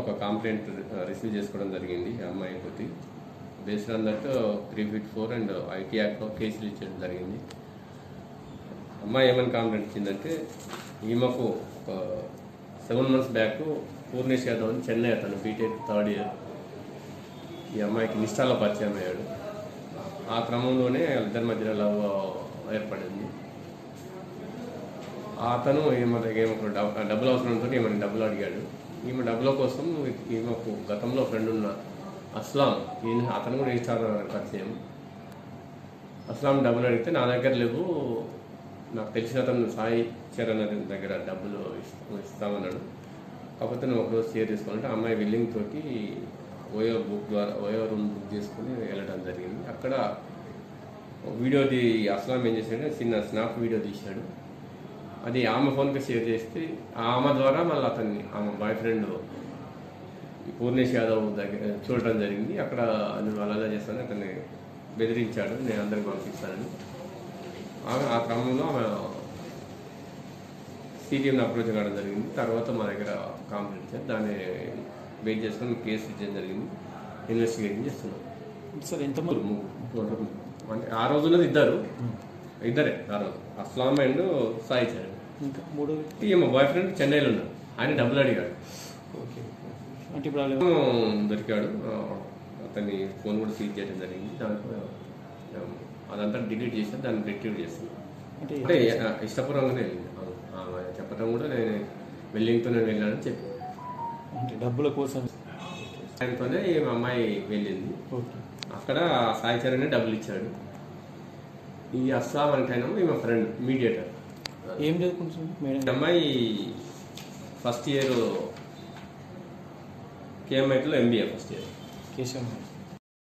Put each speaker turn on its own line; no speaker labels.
ఒక complaint receive చేసుకోవడం జరిగింది ఈ అమ్మాయి కొద్ది based on that three fifty four and IT యాక్ట్లో కేసులు ఇచ్చడం జరిగింది అమ్మాయి ఏమని కంప్లైంట్ ఇచ్చిందంటే ఈమెకు ఒక seven months back Purnesh Yadav అని చెన్నై అతను బీటెక్ థర్డ్ ఇయర్ ఈ అమ్మాయికి నిష్ఠాలో పరిచయం అయ్యాడు ఆ క్రమంలోనే వాళ్ళిద్దరి మధ్యలో లవ్ ఏర్పడింది అతను ఈమె దగ్గర ఈమెకు డబ్- డబ్బులు అవసరంతో ఈమెను డబ్బులు అడిగాడు ఈమె డబ్బుల కోసం ఈమెకు గతంలో ఫ్రెండ్ ఉన్న అస్లాం ఈయన అతను కూడా ఇన్స్టాగ్రామ్ పరిచయం అస్లాం డబ్బులు అడిగితే నా దగ్గర లేవు నాకు తెలిసిన అతను సాయి చరణ్ అతని దగ్గర డబ్బులు ఇస్తా- ఇస్తామన్నాడు కాకపోతే నువ్వు ఒకరోజు షేర్ చేసుకోవాలంటే అమ్మాయి విల్లింగ్ తోటి ఓయో బుక్ ద్వారా ఓయో రూమ్ బుక్ చేసుకుని వెళ్ళడం జరిగింది అక్కడ వీడియోది అస్లాం ఏం చేశాడంటే చిన్న స్నాప్ వీడియో తీశాడు అది ఆమె ఫోన్కి షేర్ చేస్తే ఆమె ద్వారా మళ్ళీ అతన్ని ఆమె బాయ్ ఫ్రెండ్ పూర్ణేష్ యాదవ్ దగ్గర చూడటం జరిగింది అక్కడ నువ్వు అలా చేస్తాను అతన్ని బెదిరించాడు నేను అందరికి పంపిస్తానని ఆమె ఆ క్రమంలో ఆమె సిటిఎంని అప్రోచ్ కావడం జరిగింది తర్వాత మా దగ్గర కంప్లైంట్ ఇచ్చారు దాన్ని వెయిట్ చేసుకొని కేసు ఇచ్చడం జరిగింది ఇన్వెస్టిగేషన్ చేస్తున్నాం
సార్ ఎంతమంది
ముగ్గురు. అంటే ఆ రోజు ఉన్నది ఇద్దరు ఇద్దరే ఆ రోజు అస్లాం అండ్ సాయి చరణ్
ఇంకా మూడో
ఈ మా బాయ్ ఫ్రెండ్ చెన్నైలో ఉన్నాడు ఆయన డబ్బులు అడిగాడు
ఓకే అంటే ఇప్పుడు వాళ్ళు
అతను దొరికాడు ఆ, అతని ఫోన్ కూడా సీజ్ చేయడం జరిగింది దాంట్లో ఆ, అదంతా డిలీట్ చేసి దాన్ని రిట్రీవ్ చేసింది
అంటే
అంటే ఆ, ఇష్టపూర్వకంగానే వెళ్ళింది అవును. ఆమె చెప్పడం కూడా నేను వెల్లింగ్తో నేను వెళ్ళానని చెప్పి
అంటే డబ్బుల కోసం
ఆయనతోనే ఈ అమ్మాయి వెళ్ళింది
ఓకే
అక్కడ సాయి చరణ్ డబ్బులు ఇచ్చాడు ఈ అస్సాం అంటేనేమో ఈమె ఫ్రెండ్ మీడియేటర్
ఏం చదువుకుంటుంది
ఈ
మేడం
అమ్మాయి ఫస్ట్ ఇయర్ కేఎంఐటీలో ఎంబీఏ ఫస్ట్ ఇయర్
కేశవ్